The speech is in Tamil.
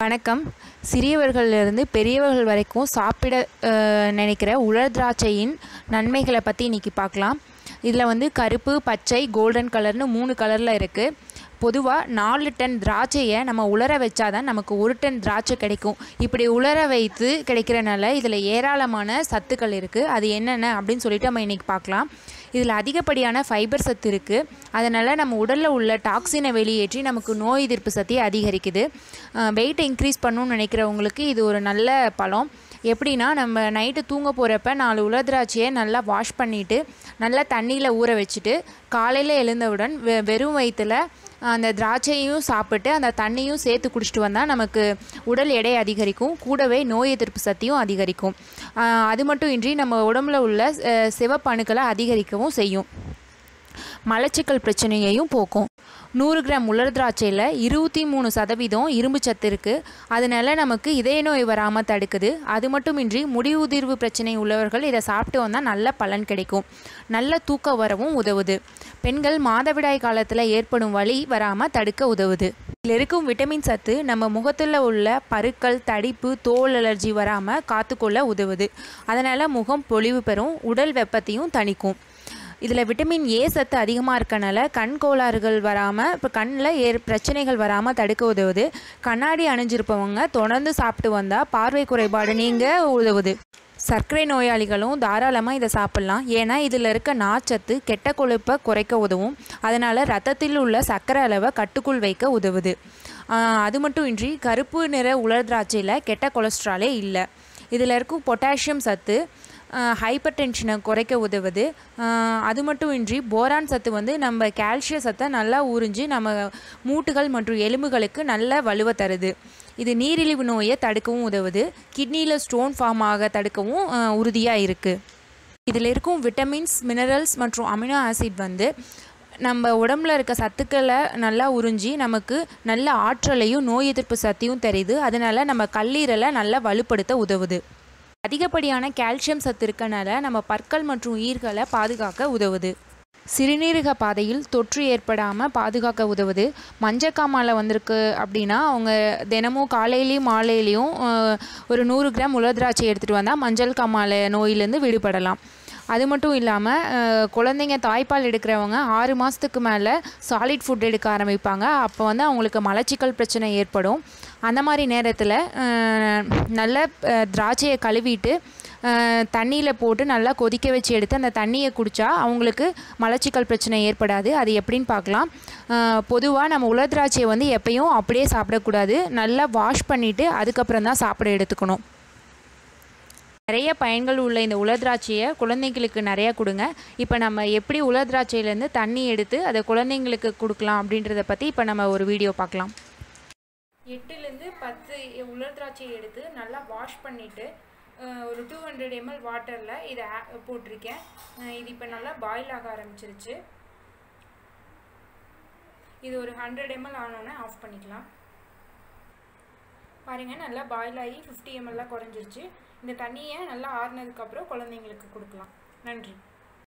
வணக்கம் சிறியவர்களிலிருந்து பெரியவர்கள் வரைக்கும் சாப்பிட அஹ், நினைக்கிற உலர் திராட்சையின் நன்மைகளை பற்றி இன்றைக்கி பார்க்கலாம் இதில் வந்து கருப்பு பச்சை கோல்டன் கலர்னு மூணு கலரில் இருக்குது பொதுவாக நாலு டன் திராட்சையை நம்ம உலர வச்சாதான் நமக்கு ஒரு டன் திராட்சை கிடைக்கும் இப்படி உலர வைத்து கிடைக்கிறனால இதில் ஏராளமான சத்துக்கள் இருக்குது அது என்னென்ன அப்படின்னு சொல்லிட்டு நம்ம இன்றைக்கி பார்க்கலாம் இதில் அதிகப்படியான ஃபைபர் சத்து இருக்குது அதனால் நம்ம உடலில் உள்ள டாக்ஸினை வெளியேற்றி நமக்கு நோய் எதிர்ப்பு சக்தியை அதிகரிக்குது வெயிட்டை இன்க்ரீஸ் பண்ணணும்னு நினைக்கிறவங்களுக்கு இது ஒரு நல்ல பழம் எப்படின்னா நம்ம நைட்டு தூங்க போகிறப்ப நாலு உலர் திராட்சையை நல்லா வாஷ் பண்ணிவிட்டு நல்லா தண்ணியில் ஊற வச்சுட்டு காலையில் எழுந்தவுடன் வெ வெறும் வயிற்றில் அந்த திராட்சையும் சாப்பிட்டு அந்த தண்ணியும் சேர்த்து குடிச்சிட்டு வந்தால் நமக்கு உடல் எடை அதிகரிக்கும் கூடவே நோய் எதிர்ப்பு சக்தியும் அதிகரிக்கும் ஆஹ் அது மட்டும் இன்றி நம்ம உடம்புல உள்ள அஹ், சிவப்பணுக்களை அதிகரிக்கவும் செய்யும் மலச்சிக்கல் பிரச்சனையையும் போக்கும் நூறு கிராம் உலர் திராட்சையில் இருபத்தி மூணு சதவீதம் இரும்பு சத்து இருக்குது அதனால நமக்கு இதய நோய் வராமல் தடுக்குது அது மட்டுமின்றி முடி உதிர்வு பிரச்சனை உள்ளவர்கள் இதை சாப்பிட்டு வந்தால் நல்ல பலன் கிடைக்கும் நல்ல தூக்கம் வரவும் உதவுது பெண்கள் மாதவிடாய் காலத்தில் ஏற்படும் வலி வராமல் தடுக்க உதவுது இதில் இருக்கும் விட்டமின் சத்து நம்ம முகத்தில் உள்ள பருக்கள் தடிப்பு தோல் அலர்ஜி வராமல் காத்துக்கொள்ள உதவுது அதனால் முகம் பொலிவு பெறும் உடல் வெப்பத்தையும் தணிக்கும் இதில் விட்டமின் ஏ சத்து அதிகமாக இருக்கனால கண் கோளாறுகள் வராமல் இப்போ கண்ணில் ஏற் பிரச்சனைகள் வராமல் தடுக்க உதவுது கண்ணாடி அணிஞ்சிருப்பவங்க தொடர்ந்து சாப்பிட்டு வந்தால் பார்வை குறைபாடு நீங்க உதவுது சர்க்கரை நோயாளிகளும் தாராளமாக இதை சாப்பிட்லாம் ஏன்னா இதில் இருக்க நார்ச்சத்து கெட்ட கொழுப்பை குறைக்க உதவும் அதனால் ரத்தத்தில் உள்ள சர்க்கரை அளவை கட்டுக்குள் வைக்க உதவுது ஆஹ் அது மட்டும் இன்றி கருப்பு நிற உலர் திராட்சையில் கெட்ட கொலஸ்ட்ராலே இல்லை இதில் இருக்கும் பொட்டாசியம் சத்து ஹைப்பர் டென்ஷனை குறைக்க உதவுது ஆஹ் அது மட்டும் இன்றி போரான் சத்து வந்து நம்ம கால்சிய சத்தை நல்லா உறிஞ்சி நம்ம மூட்டுகள் மற்றும் எலும்புகளுக்கு நல்ல வலுவை தருது இது நீரிழிவு நோயை தடுக்கவும் உதவுது கிட்னியில் ஸ்டோன் ஃபார்ம் ஆக தடுக்கவும் உறுதியாக இருக்குது இதில் இருக்கும் விட்டமின்ஸ் மினரல்ஸ் மற்றும் அமினோ ஆசிட் வந்து நம்ம உடம்புல இருக்க சத்துக்களை நல்லா உறிஞ்சி நமக்கு நல்ல ஆற்றலையும் நோய் எதிர்ப்பு சக்தியும் தருது அதனால நம்ம கல்லீரலை நல்லா வலுப்படுத்த உதவுது அதிகப்படியான கால்சியம் சத்து இருக்கனால நம்ம பற்கள் மற்றும் ஈர்களை பாதுகாக்க உதவுது சிறுநீரக பாதையில் தொற்று ஏற்படாமல் பாதுகாக்க உதவுது மஞ்சக்காமாலை வந்திருக்கு அப்படின்னா அவங்க தினமும் காலையிலையும் மாலையிலையும் அஹ், ஒரு நூறு கிராம் உலர் திராட்சை எடுத்துகிட்டு வந்தால் மஞ்சள் காமாலை நோயிலேருந்து விடுபடலாம் அது மட்டும் இல்லாமல் குழந்தைங்க தாய்ப்பால் எடுக்கிறவங்க ஆறு மாதத்துக்கு மேலே சாலிட் ஃபுட் எடுக்க ஆரம்பிப்பாங்க அப்போ வந்து அவங்களுக்கு மலச்சிக்கல் பிரச்சனை ஏற்படும் அந்த மாதிரி நேரத்தில் நல்ல அஹ், திராட்சையை கழுவிட்டு தண்ணியில் போட்டு நல்லா கொதிக்க வச்சு எடுத்து அந்த தண்ணியை குடித்தா அவங்களுக்கு மலச்சிக்கல் பிரச்சனை ஏற்படாது அது எப்படின்னு பார்க்கலாம் பொதுவாக நம்ம உலர் திராட்சையை வந்து எப்பயும் அப்படியே சாப்பிடக்கூடாது நல்லா வாஷ் பண்ணிவிட்டு அதுக்கப்புறம் தான் சாப்பிட எடுத்துக்கணும் நிறைய பயன்கள் உள்ள இந்த உலர் திராட்சையை குழந்தைங்களுக்கு நிறையா கொடுங்க இப்போ நம்ம எப்படி உலர் திராட்சையிலேருந்து தண்ணி எடுத்து அதை குழந்தைங்களுக்கு கொடுக்கலாம் அப்படின்றத பற்றி இப்போ நம்ம ஒரு வீடியோ பார்க்கலாம் எட்டுலேருந்து பத்து உலர் திராட்சையை எடுத்து நல்லா வாஷ் பண்ணிவிட்டு ஒரு டூ ஹண்ட்ரட் எம்எல் வாட்டரில் இதை ஆ- போட்டிருக்கேன் அஹ் இது இப்போ நல்லா பாயில் ஆக ஆரம்பிச்சிருச்சு இது ஒரு ஹண்ட்ரட் எம்எல் ஆனோன்னே ஆஃப் பண்ணிக்கலாம் பாருங்க நல்லா பாயில் ஆகி ஃபிஃப்டி எம்எல்லாம் குறைஞ்சிருச்சு இந்த தண்ணியை நல்லா ஆறுனதுக்கப்புறம் குழந்தைங்களுக்கு கொடுக்கலாம் நன்றி